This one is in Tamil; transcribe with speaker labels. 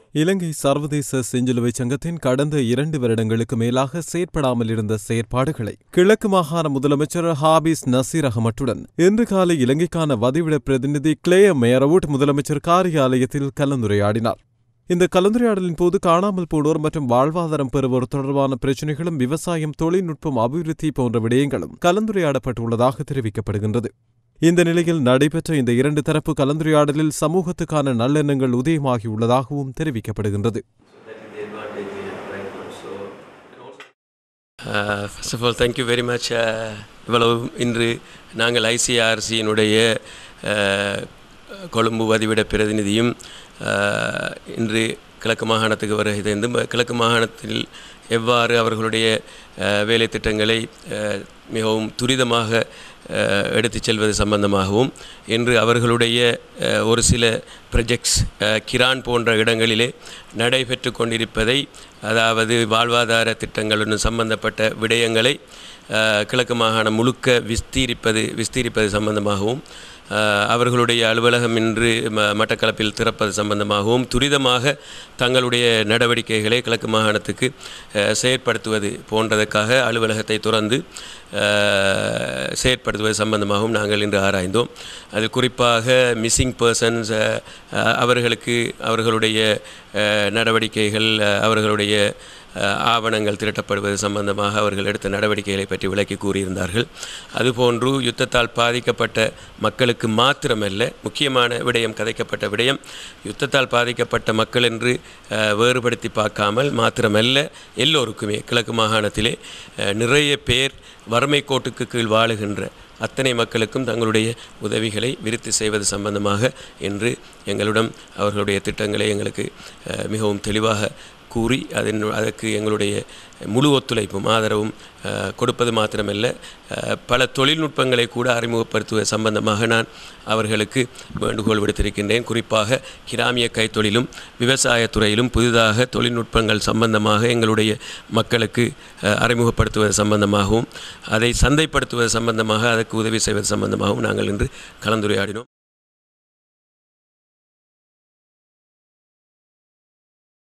Speaker 1: இலங்கை சர்வதேச செஞ்சிலுவை சங்கத்தின் கடந்த இரண்டு வருடங்களுக்கு மேலாக செயற்படாமல் இருந்த செயற்பாடுகளை கிழக்கு மாகாண முதலமைச்சர் ஹாபிஸ் நசீர் அகமட்டுடன் இன்று காலை இலங்கைக்கான வதிவிட பிரதிநிதி கிளேய மேரவுட் முதலமைச்சர் காரியாலயத்தில் கலந்துரையாடினார் இந்த கலந்துரையாடலின் போது காணாமல் போனோர் மற்றும் வாழ்வாதாரம் பெறுவோர் தொடர்பான பிரச்சினைகளும் விவசாயம் தொழில்நுட்பம் அபிவிருத்தி போன்ற விடயங்களும் கலந்துரையாடப்பட்டுள்ளதாக தெரிவிக்கப்படுகின்றது இந்த நிலையில் நடைபெற்ற இந்த இரண்டு தரப்பு கலந்துரையாடலில் சமூகத்துக்கான நல்லெண்ணங்கள் உதயமாகியுள்ளதாகவும் தெரிவிக்கப்படுகின்றது
Speaker 2: first of all thank you very much இவ்வளவு இன்று நாங்கள் ஐசிஆர்சியினுடைய கொழும்பு வதிவிட பிரதிநிதியும் uh, இன்று கிழக்கு மாகாணத்துக்கு வருகை தந்து ம- கிழக்கு மாகாணத்தில் எவ்வாறு அவர்களுடைய uh, வேலை திட்டங்களை uh, மிகவும் துரிதமாக uh, எடுத்துச் செல்வது சம்பந்தமாகவும் இன்று அவர்களுடைய uh, ஒரு சில ப்ரொஜெக்ட்ஸ் கிரான் போன்ற இடங்களிலே நடைபெற்று கொண்டிருப்பதை அதாவது வாழ்வாதார திட்டங்களுடன் சம்பந்தப்பட்ட விடயங்களை அஹ், கிழக்கு மாகாணம் முழுக்க விஸ்தீரிப்பது விஸ்தீரிப்பது சம்பந்தமாகவும் அஹ், அவர்களுடைய அலுவலகம் இன்று ம மட்டக்களப்பில் திறப்பது சம்பந்தமாகவும் துரிதமாக தங்களுடைய நடவடிக்கைகளை கிழக்கு மாகாணத்துக்கு அஹ், செயற்படுத்துவது போன்றதற்காக அலுவலகத்தை துறந்து அஹ், செயற்படுத்துவது சம்பந்தமாகவும் நாங்கள் இன்று ஆராய்ந்தோம் அது குறிப்பாக மிஸ்ஸிங் பர்சன்ஸ் அவர்களுக்கு அவர்களுடைய அஹ், நடவடிக்கைகள் அஹ், அவர்களுடைய அஹ், ஆவணங்கள் திரட்டப்படுவது சம்பந்தமாக அவர்கள் எடுத்த நடவடிக்கைகளை பற்றி விளக்கி கூறியிருந்தார்கள் அதுபோன்று யுத்தத்தால் பாதிக்கப்பட்ட மக்களுக்கு மாத்திரமல்ல முக்கியமான விடயம் கதைக்கப்பட்ட விடயம் யுத்தத்தால் பாதிக்கப்பட்ட மக்கள் என்று அஹ், வேறுபடுத்தி பார்க்காமல் மாத்திரமல்ல எல்லோருக்குமே கிழக்கு மாகாணத்திலே அஹ், நிறைய பேர் வறுமை கோட்டுக்கு கீழ் வாழுகின்ற அத்தனை மக்களுக்கும் தங்களுடைய உதவிகளை விருத்தி செய்வது சம்பந்தமாக என்று எங்களிடம் அவர்களுடைய திட்டங்களை எங்களுக்கு அஹ், மிகவும் தெளிவாக கூறி அதன் அதற்கு எங்களுடைய முழு ஒத்துழைப்பும் ஆதரவும் அஹ், கொடுப்பது மாத்திரமல்ல அஹ், பல தொழில்நுட்பங்களை கூட அறிமுகப்படுத்துவது சம்பந்தமாக நான் அவர்களுக்கு வேண்டுகோள் விடுத்திருக்கின்றேன் குறிப்பாக கிராமிய கைத்தொழிலும் விவசாயத்துறையிலும் புதிதாக தொழில்நுட்பங்கள் சம்பந்தமாக எங்களுடைய மக்களுக்கு அஹ், அறிமுகப்படுத்துவது சம்பந்தமாகவும் அதை சந்தைப்படுத்துவது சம்பந்தமாக அதற்கு உதவி செய்வது சம்பந்தமாகவும் நாங்கள் இன்று கலந்துரையாடினோம்